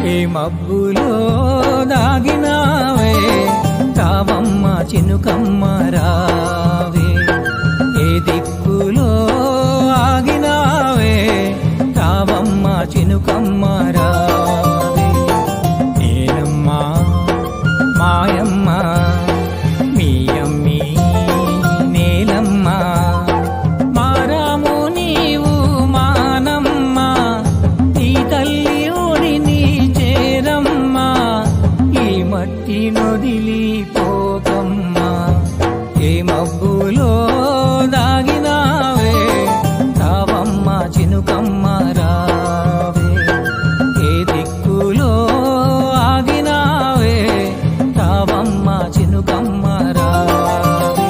ఏ మబ్బులో దాగినావే తావమ్మ చినుకమ్మ రావే ఏ దిక్కులో ఆగినావే తావమ్మ చినుకమ్మ రావే నేనమ్మా మాయమ్మ మీ అమ్మి నేలమ్మ మారాము నీవు మానమ్మ ఈ తల్లి ఒడిని చేరమ్మా ఈ మట్టి నొదిలి పోకమ్మా ఏ మబ్బులో దాగినావే తావమ్మ చినుకమ్మ రావే ఏ దిక్కులో ఆగినావే తావమ్మ చినుకమ్మ రావే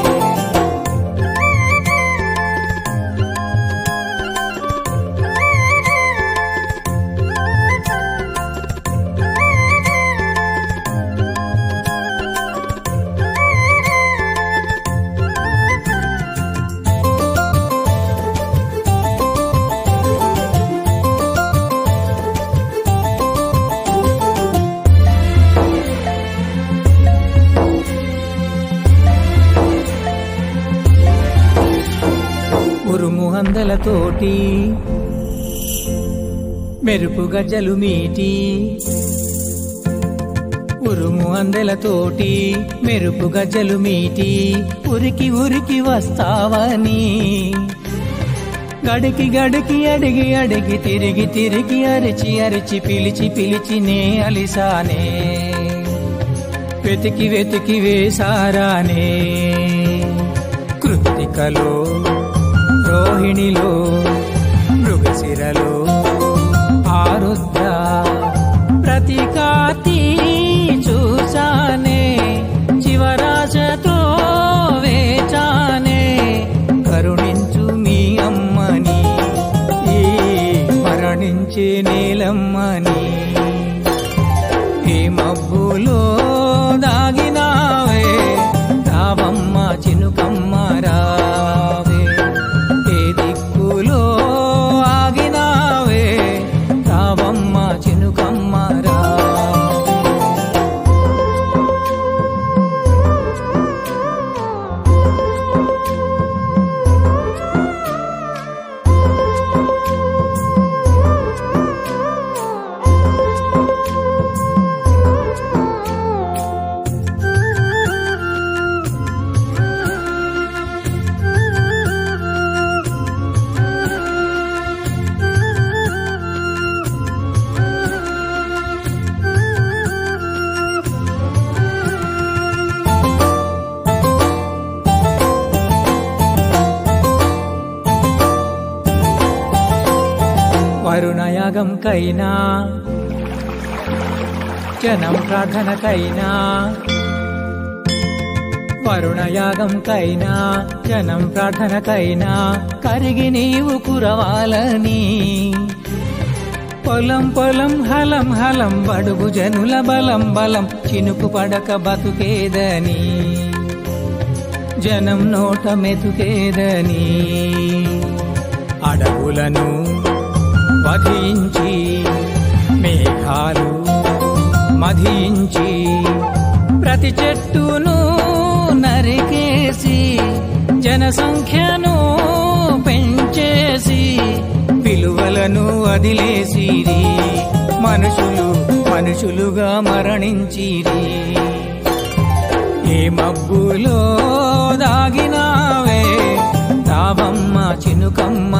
ఉరుము అందలతోటి మెరుపు గజ్జలు మీటి ఉరుము అందెలతోటి మెరుపు గజ్జలు మీటి ఉరికి ఉరికి వస్తావని గడికి గడికి అడిగి అడిగి తిరిగి తిరిగి అరిచి అరిచి పిలిచి పిలిచి నే అలిసానే వెతికి వెతికి వేసారానే కృత్తికలో రోహిణిలో మృగశిరలో ఆరుద్ర ప్రతి కాతి చూసానే చివరాశతో వేచానే కరుణించు మీ అమ్మని ఈ మరణించే నేలమ్మని ఏ మబ్బులో దాగినావే రావమ్మ చినుకమ్మ రావే ఏ దిక్కులో ఆగినావే రావమ్మ చినుకమ్మ రావే వరుణయాగంకైనా జనం ప్రార్థనకైనా వరుణయాగంకైనా జనం ప్రార్థనకైనా కరిగి నీవు కురవాలని పొలం పొలం హలం హలం బడుగు జనుల బలం బలం చినుకు పడక బతుకేదని జనం నోట మెతుకేదని అడవులను వధించి మేఘాలు మధించి ప్రతి చెట్టును నరికేసి జనసంఖ్యను పెంచేసి విలువలను వదిలేసిరి మనుషులు మనుషులుగా మరణించిరి ఏ మబ్బులో దాగినావే తావమ్మ చినుకమ్మ